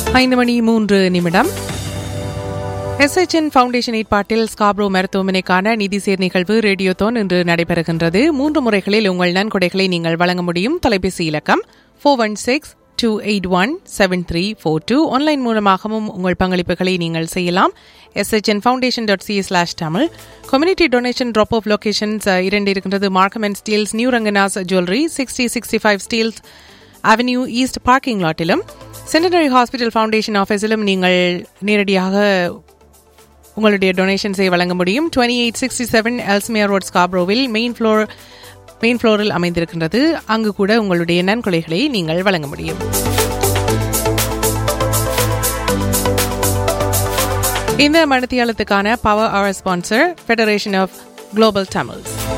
ஐந்து மணி மூன்று நிமிடம் எஸ்எச்என் ஃபவுண்டேஷன் ஏற்பாட்டில் ஸ்காப்ரோ மருத்துவமனைக்கான நிதி சேர் நிகழ்வு ரேடியோதோன் இன்று நடைபெறுகின்றது மூன்று முறைகளில் உங்கள் நன்கொடைகளை நீங்கள் வழங்க முடியும் தொலைபேசி இலக்கம் four one six two eight one seven three four two online மூலமாகவும் உங்கள் பங்களிப்புகளை நீங்கள் செய்யலாம் SHN foundation dot C slash Tamil community donation drop off locations இரண்டு இருக்கின்றது Markham and Steeles new Ranganas jewellery sixty sixty five Steeles avenue east parking லாட்டிலும் centenary hospital foundation ஆஃபீஸிலும் நீங்கள் நேரடியாக உங்களுடைய டொனேஷன்ஸை வழங்க முடியும் twenty eight sixty seven Ellesmere road ஸ்காப்ரோவில் மெயின் ஃப்ளோர் மெயின் ஃப்ளோரில் அமைந்திருக்கின்றது அங்கு கூட உங்களுடைய நன்கொடைகளை நீங்கள் வழங்க முடியும் இந்த மணித்தியாலத்துக்கான power hour sponsor federation of global Tamils